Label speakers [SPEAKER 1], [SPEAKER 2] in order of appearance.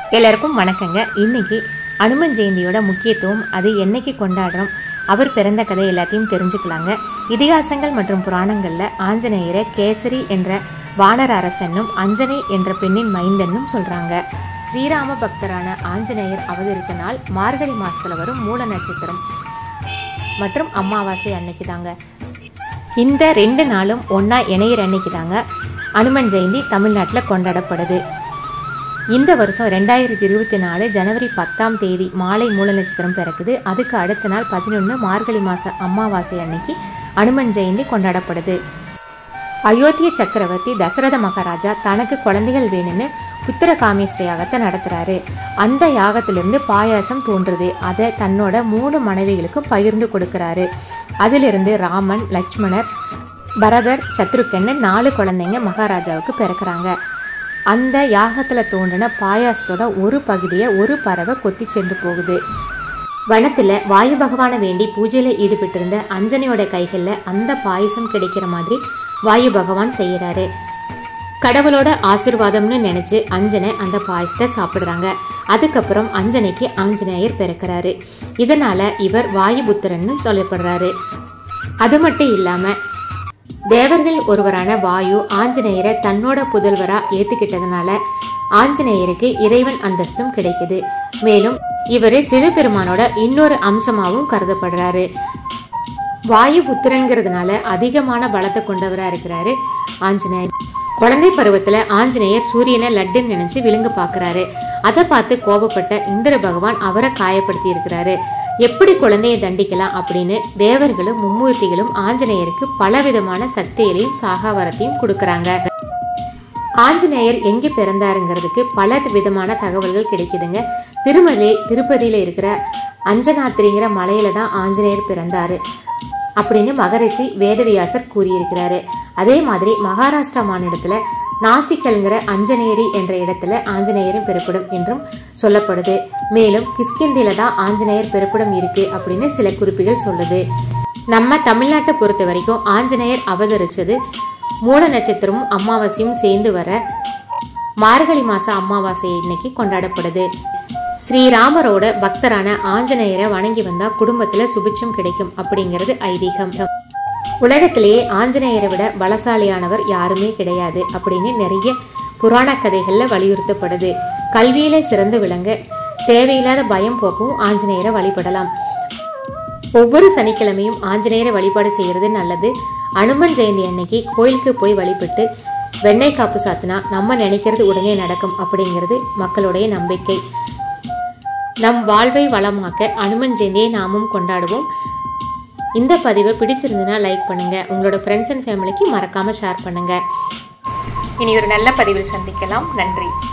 [SPEAKER 1] எல்லாருக்கும் வணக்கங்க இன்னைக்கு அனுமன் ஜெயந்தியோட முக்கியத்துவம் அது என்னைக்கு கொண்டாடுறோம் அவர் பிறந்த கதை எல்லாத்தையும் தெரிஞ்சுக்கலாங்க இதிகாசங்கள் மற்றும் புராணங்களில் ஆஞ்சநேயரை கேசரி என்ற வானர அரசனும் அஞ்சனை என்ற பெண்ணின் மைந்தனும் சொல்கிறாங்க ஸ்ரீராம பக்தரான ஆஞ்சநேயர் அவதரித்த நாள் மார்கழி மாசத்துல வரும் மூல நட்சத்திரம் மற்றும் அமாவாசை அன்னைக்கு தாங்க இந்த ரெண்டு நாளும் ஒன்றா இணையிற அன்னைக்கு தாங்க அனுமன் ஜெயந்தி தமிழ்நாட்டில் கொண்டாடப்படுது இந்த வருஷம் ரெண்டாயிரத்தி இருபத்தி நாலு ஜனவரி பத்தாம் தேதி மாலை மூல நட்சத்திரம் பிறக்குது அதுக்கு அடுத்த நாள் பதினொன்று மார்கழி மாத அமாவாசை அன்னைக்கு அனுமன் ஜெயந்தி கொண்டாடப்படுது அயோத்திய சக்கரவர்த்தி தசரத மகாராஜா தனக்கு குழந்தைகள் வேணும்னு புத்திர காமேஷ்ட யாகத்தை நடத்துறாரு அந்த யாகத்திலிருந்து பாயாசம் தோன்றுது அதை தன்னோட மூணு மனைவிகளுக்கும் பகிர்ந்து கொடுக்கறாரு அதிலிருந்து ராமன் லட்சுமணர் பரதர் சத்ருக்கன்னு நாலு குழந்தைங்க மகாராஜாவுக்கு பிறக்கிறாங்க அந்த யாகத்தில் தோன்றின பாயாசத்தோட ஒரு பகுதியை ஒரு பறவை கொத்தி சென்று போகுது வனத்தில் வாயு பகவானை வேண்டி பூஜையில் ஈடுபட்டிருந்த அஞ்சனையோட கைகளில் அந்த பாயசம் கிடைக்கிற மாதிரி வாயு பகவான் செய்யறாரு கடவுளோட ஆசிர்வாதம்னு நினைச்சு அஞ்சனை அந்த பாயசத்தை சாப்பிடுறாங்க அதுக்கப்புறம் அஞ்சனைக்கு ஆஞ்சநேயர் பிறக்கிறாரு இதனால இவர் வாயுபுத்திரன்னு சொல்லப்படுறாரு அது மட்டும் இல்லாம தேவர்கள் ஒருவரான வாயு ஆஞ்சநேயரை தன்னோட புதல்வரா ஏத்துக்கிட்டதுனால ஆஞ்சநேயருக்கு இறைவன் அந்தஸ்தும் கிடைக்குது மேலும் இவர் சிவபெருமானோட இன்னொரு அம்சமாகவும் கருதப்படுறாரு வாயு புத்திரன்கிறதுனால அதிகமான பலத்தை கொண்டவரா இருக்கிறாரு ஆஞ்சநேயர் குழந்தை பருவத்துல ஆஞ்சநேயர் சூரியனை லட்டுன்னு நினைச்சு விழுங்க பாக்குறாரு அதை பார்த்து கோபப்பட்ட இந்திர பகவான் அவரை காயப்படுத்தி இருக்கிறாரு எப்படி குழந்தையை தண்டிக்கலாம் அப்படின்னு தேவர்களும் மும்மூர்த்திகளும் ஆஞ்சநேயருக்கு பலவிதமான சக்திகளையும் சாகாவரத்தையும் கொடுக்கறாங்க ஆஞ்சநேயர் எங்கே பிறந்தாருங்கிறதுக்கு பல விதமான தகவல்கள் கிடைக்குதுங்க திருமலை திருப்பதியில் இருக்கிற அஞ்சனாத்திரிங்கிற மலையில தான் ஆஞ்சநேயர் பிறந்தாரு அப்படின்னு மகரிஷி வேதவியாசர் கூறியிருக்கிறாரு அதே மாதிரி மகாராஷ்டிரா மாநிலத்தில் நாசிக்கல்ங்கிற அஞ்சனேரி என்ற இடத்துல ஆஞ்சநேயரும் பிறப்பிடம் என்றும் சொல்லப்படுது மேலும் கிஷ்கிந்தில தான் ஆஞ்சநேயர் பிறப்பிடம் இருக்கு அப்படின்னு சில குறிப்புகள் சொல்லுது நம்ம தமிழ்நாட்டை பொறுத்த வரைக்கும் ஆஞ்சநேயர் அவதரிச்சது மூல நட்சத்திரமும் அமாவாசையும் சேர்ந்து வர மார்கழி மாச அமாவாசை இன்னைக்கு கொண்டாடப்படுது ஸ்ரீராமரோட பக்தரான ஆஞ்சநேயரை வணங்கி வந்தா குடும்பத்துல சுபிட்சம் கிடைக்கும் அப்படிங்கிறது ஐதீகம் உலகத்திலேயே ஆஞ்சநேயரை விட பலசாலியானவர் யாருமே கிடையாது அப்படின்னு நிறைய புராண கதைகள்ல வலியுறுத்தப்படுது கல்வியில சிறந்து விளங்க தேவையில்லாத பயம் போக்கவும் ஆஞ்சநேயரை வழிபடலாம் ஒவ்வொரு சனிக்கிழமையும் ஆஞ்சநேயரை வழிபாடு செய்யறது நல்லது அனுமன் ஜெயந்தி அன்னைக்கு கோயிலுக்கு போய் வழிபட்டு வெண்ணெய் காப்பு சாத்தினா நம்ம நினைக்கிறது உடனே நடக்கும் அப்படிங்கிறது மக்களுடைய நம்பிக்கை நம் வாழ்வை வளமாக்க அனுமன் ஜெயந்தியை நாமும் கொண்டாடுவோம் இந்த பதிவை பிடிச்சிருந்ததுன்னா லைக் பண்ணுங்க உங்களோட ஃப்ரெண்ட்ஸ் அண்ட் ஃபேமிலிக்கு மறக்காம ஷேர் பண்ணுங்க இனி ஒரு நல்ல பதிவில் சந்திக்கலாம் நன்றி